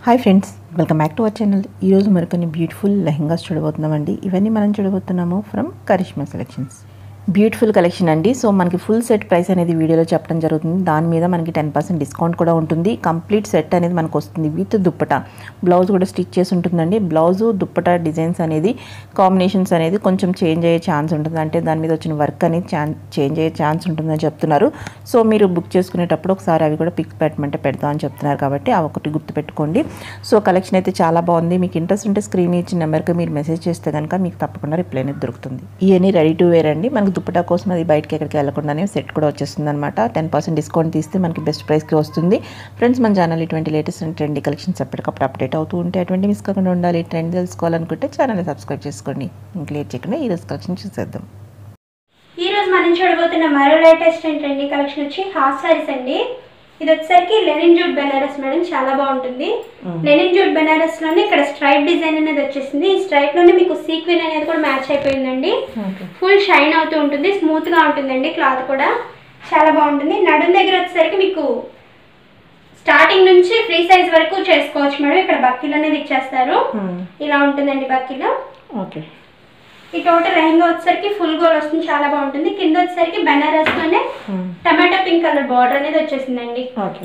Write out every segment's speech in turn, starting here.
hi friends welcome back to our channel ఈరోజు మరికొన్ని beautiful lehengas చూడబోతున్నామండి ఇవన్నీ మనం చూడబోతున్నాము from Karishma selections beautiful collection అండి సో మనకి ఫుల్ సెట్ ప్రైస్ అనేది వీడియోలో చెప్పడం జరుగుతుంది దాని మీద మనకి టెన్ పర్సెంట్ డిస్కౌంట్ కూడా ఉంటుంది కంప్లీట్ సెట్ అనేది మనకు వస్తుంది విత్ దుప్పట బ్లౌజ్ కూడా స్టిచ్ చేసి ఉంటుందండి బ్లౌజ్ దుప్పట డిజైన్స్ అనేది కాంబినేషన్స్ అనేది కొంచెం చేంజ్ అయ్యే ఛాన్స్ ఉంటుంది అంటే దాని మీద వచ్చిన వర్క్ అనేది ఛాన్ చేంజ్ అయ్యే ఛాన్స్ ఉంటుందని చెప్తున్నారు సో మీరు బుక్ చేసుకునేటప్పుడు ఒకసారి అవి కూడా పిక్స్ పెట్టమంటే పెడతాం అని చెప్తున్నారు కాబట్టి అవి ఒకటి గుర్తుపెట్టుకోండి సో కలెక్షన్ అయితే చాలా బాగుంది మీకు ఇంట్రెస్ట్ ఉంటే స్క్రీన్ ఇచ్చిన నెంబర్కి మీరు మెసేజ్ చేస్తే కనుక మీకు తప్పకుండా రిప్లై అనేది దొరుకుతుంది ఇవన్నీ రెడీ టు వేర్ అండి మనకి దుప్పటా కోసం అది బయటకి ఎక్కడికి వెళ్ళకుండానే సెట్ కూడా వచ్చేస్తుంది అనమాట టెన్ పర్సెంట్ డిస్కౌంట్ తీస్తే మనకి బెస్ట్ ప్రైస్కి వస్తుంది ఫ్రెండ్స్ మన ఛానల్ ఇటువంటి లేటెస్ట్ అండ్ ట్రెండీ కలెక్షన్స్ ఎప్పటికప్పుడు అప్డేట్ అవుతూ ఉంటే అటువంటి మిస్ కాకుండా ఉండాలి ట్రెండ్ తెలుసుకోవాలనుకుంటే ఛానల్ని సబ్స్క్రైబ్ చేసుకోండి ఇంక లేట్ చేయకుండా ఈ రోజు కలెక్షన్ చూసేద్దాం ఈ రోజు మనం చూడబోతున్న మరో లేటెస్ట్ అండ్ ట్రెండీ కలెక్షన్ వచ్చి హాఫ్ సారీస్ అండి ఇది వచ్చేసరికి లెనిన్ జూట్ బెనారస్ మేడం చాలా బాగుంటుంది లెనిన్ జూట్ బెనారస్ లోనే ఇక్కడ స్ట్రైప్ డిజైన్ అనేది వచ్చేసింది ఈ స్ట్రైప్ లోనే మీకు సీక్వెన్ అనేది కూడా మ్యాచ్ అయిపోయిందండి ఫుల్ షైన్ అవుతూ ఉంటుంది స్మూత్ గా ఉంటుందండి క్లాత్ కూడా చాలా బాగుంటుంది నడుం దగ్గర వచ్చేసరికి మీకు స్టార్టింగ్ నుంచి ఫ్రీ సైజ్ వరకు చేసుకోవచ్చు మేడం ఇక్కడ బక్కీలు అనేది ఇచ్చేస్తారు ఇలా ఉంటుందండి బక్కీలు ఓకే ఈ టోటల్ లెహంగా వచ్చేసరికి ఫుల్ గోల్ వస్తుంది చాలా బాగుంటుంది కింద వచ్చేసరికి బెనారస్ లోనే టమాటా పింక్ కలర్ బార్డర్ అనేది వచ్చేసిందండి okay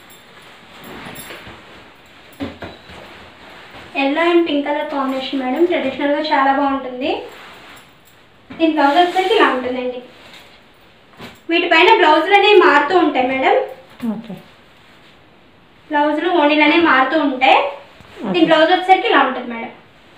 yellow and pink colour combination madam traditional గా చాలా బాగుంటుంది దీని బ్లౌజ్ వచ్చేసరికి ఇలా ఉంటుందండి వీటిపైన బ్లౌజులు అనేవి మారుతూ ఉంటాయి మేడం ఓకే బ్లౌజులు ఓణీలు అనేవి మారుతూ ఉంటాయి దీని బ్లౌజ్ వచ్చేసరికి ఇలా ఉంటుంది మేడం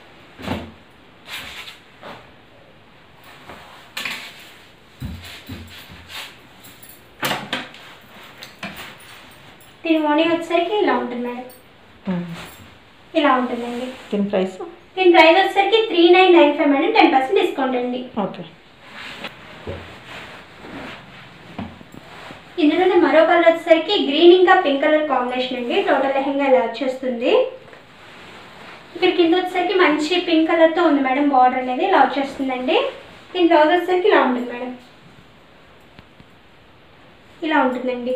దీని ఓణీ వచ్చేసరికి ఇలా ఉంటుంది మేడం ఇలా ఉంటుందండి దీని ప్రైస్ దీని ప్రైస్ వచ్చేసరికి three nine nine five madam ten percent discount అండి ఓకే ఇందులోనే మరో కలర్ వచ్చేసరికి గ్రీన్ ఇంకా పింక్ కలర్ కాంబినేషన్ అండి టోటల్ లెహంగా ఇలా వచ్చేస్తుంది ఇక్కడ కింద వచ్చేసరికి మంచి పింక్ కలర్ తో ఉంది మేడం బార్డర్ అనేది ఇలా వచ్చేస్తుందండి దీని బ్లౌజ్ వచ్చేసరికి ఇలా ఉంటుంది మేడం ఇలా ఉంటుందండి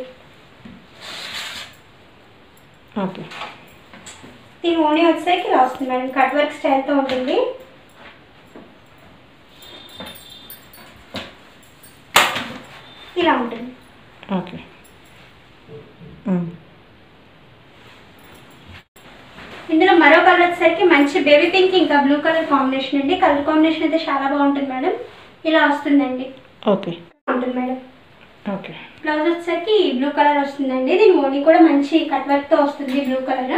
ఓకే దీని ఓణీ వచ్చేసరికి ఇలా వస్తుంది మేడం కట్ వర్క్ స్టైల్తో ఉంటుంది ఇలా ఉంటుంది ఓకే ఇందులో మరో కలర్ వచ్చేసరికి మంచి బేబీ పింక్ ఇంకా బ్లూ కలర్ కాంబినేషన్ అండి కలర్ కాంబినేషన్ అయితే చాలా బాగుంటుంది మేడం ఇలా వస్తుందండి ఓకే ఉంటుంది మేడం ఓకే బ్లౌజ్ వచ్చేసరికి బ్లూ కలర్ వస్తుందండి దీని ఓణీ కూడా మంచి కట్ వర్క్ తో వస్తుంది బ్లూ కలర్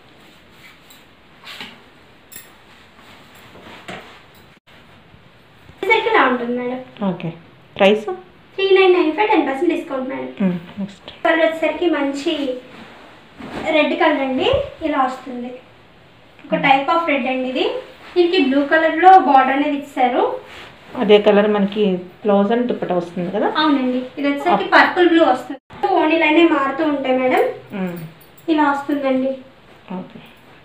వచ్చేసరికి ఇలా ఉంటుంది madam okay price three nine nine five ten percent discount madam next colour వచ్చేసరికి మంచి రెడ్ కలర్ అండి ఇలా వస్తుంది ఒక టైప్ ఆఫ్ రెడ్ అండి ఇది దీనికి బ్లూ కలర్లో బార్డర్ అనేది ఇచ్చారు అదే కలర్ మనకి బ్లౌజ్ అండ్ దుప్పట వస్తుంది కదా అవునండి ఇది వచ్చేసరికి పర్పుల్ బ్లూ వస్తుంది ఓణీలు అనేవి మారుతూ ఉంటాయి మేడం ఇలా వస్తుందండి ఓకే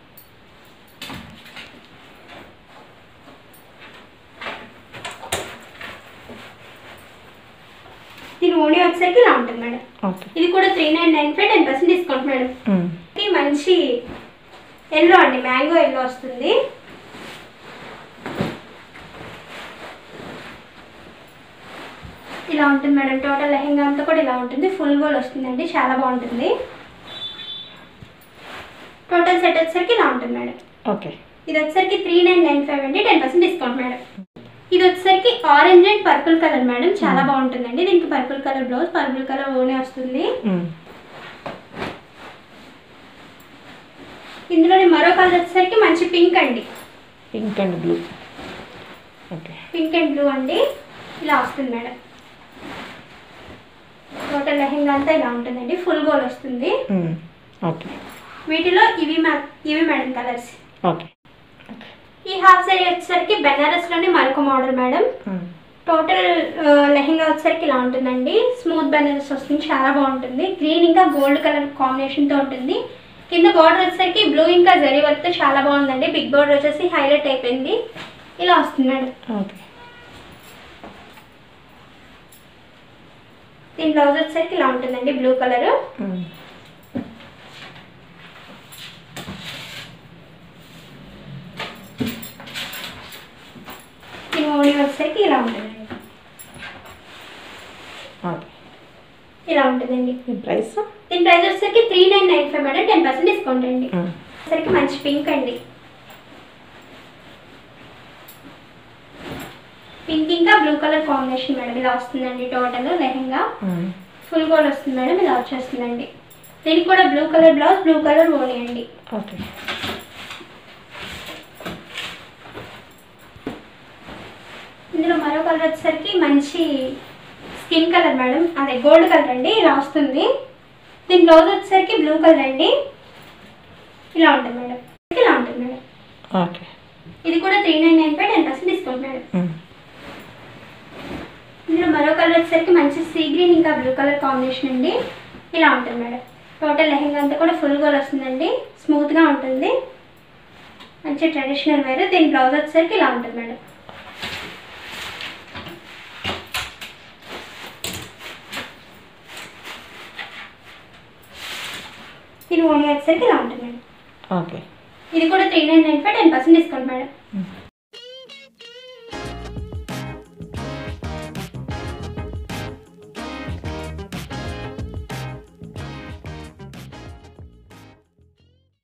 దీని ఓణీ వచ్చేసరికి ఇలా ఉంటుంది మేడం ఓకే ఇది కూడా three nine nine five ten percent discount madam ఇది మంచి ఎల్లో అండి మ్యాంగో ఎల్లో వస్తుంది ఇలా ఉంటుంది మేడం టోటల్ లెహంగా అంతా కూడా ఇలా ఉంటుంది ఫుల్ గోల్ వస్తుందండి చాలా బాగుంటుంది టోటల్ సెట్ వచ్చేసరికి ఇలా ఉంటుంది మేడం ఓకే ఇది వచ్చేసరికి త్రీ నైన్ నైన్ ఫైవ్ అండి టెన్ పర్సెంట్ డిస్కౌంట్ మేడం ఇది వచ్చేసరికి orange and purple colour madam చాలా బాగుంటుందండి దీనికి purple colour blouse purple colour ఓనే వస్తుంది ఇందులోనే మరో కలర్ వచ్చేసరికి మంచి పింక్ అండి pink and blue okay pink and blue అండి ఇలా వస్తుంది మేడం టోటల్ లెహంగా అంతా ఇలా ఉంటుందండి ఫుల్ గోల్ వస్తుంది ఓకే వీటిలో ఇవి మా ఇవి మేడం కలర్స్ ఓకే ఈ హాఫ్ సారీ వచ్చేసరికి బెనారస్లోనే మరొక మోడల్ మేడం టోటల్ లెహంగా వచ్చేసరికి ఇలా ఉంటుందండి స్మూత్ బెనారస్ వస్తుంది చాలా బాగుంటుంది గ్రీన్ ఇంకా గోల్డ్ కలర్ కాంబినేషన్తో ఉంటుంది కింద బార్డర్ వచ్చేసరికి బ్లూ ఇంకా జరీ వర్క్తో చాలా బాగుందండి బిగ్ బార్డర్ వచ్చేసి హైలైట్ అయిపోయింది ఇలా వస్తుంది మేడం ఓకే దీని బ్లౌజ్ వచ్చేసరికి ఇలా ఉంటుందండి బ్లూ కలర్ వచ్చేసరికి ఇలా ఉంటుందండి ఓకే ఇలా ఉంటుందండి ఈ ప్రైస్ దీని ప్రైస్ వచ్చేసరికి three nine nine five madam ten percent discount అండి వచ్చేసరికి మంచి పింక్ అండి పింక్ ఇంకా బ్లూ కలర్ కాంబినేషన్ మేడం ఇలా వస్తుందండి టోటల్ లెహంగా ఫుల్ గోల్డ్ వస్తుంది మేడం ఇలా వచ్చేస్తుందండి దీనికి కూడా blue colour blouse blue colour ఓనీ అండి ఓకే ఇందులో మరో కలర్ వచ్చేసరికి మంచి స్కిన్ కలర్ మేడం అదే గోల్డ్ కలర్ అండి ఇలా వస్తుంది దీని బ్లౌజ్ వచ్చేసరికి బ్లూ కలర్ అండి ఇలా ఉంటుంది మేడం ఇలా ఉంటుంది మేడం ఓకే ఇది కూడా three nine nine five ten percent discount madam ఇందులో మరో కలర్ వచ్చేసరికి మంచి సీ గ్రీన్ ఇంకా బ్లూ కలర్ కాంబినేషన్ అండి ఇలా ఉంటుంది మేడం టోటల్ లెహంగా అంతా కూడా ఫుల్ గోల్ వస్తుందండి స్మూత్గా ఉంటుంది మంచి ట్రెడిషనల్ వేర్ దీని బ్లౌజ్ వచ్చేసరికి ఇలా ఉంటుంది మేడం దీని ఓన్లీ వచ్చేసరికి ఇలా ఉంటుంది మేడం ఓకే ఇది కూడా three nine nine five ten percent discount madam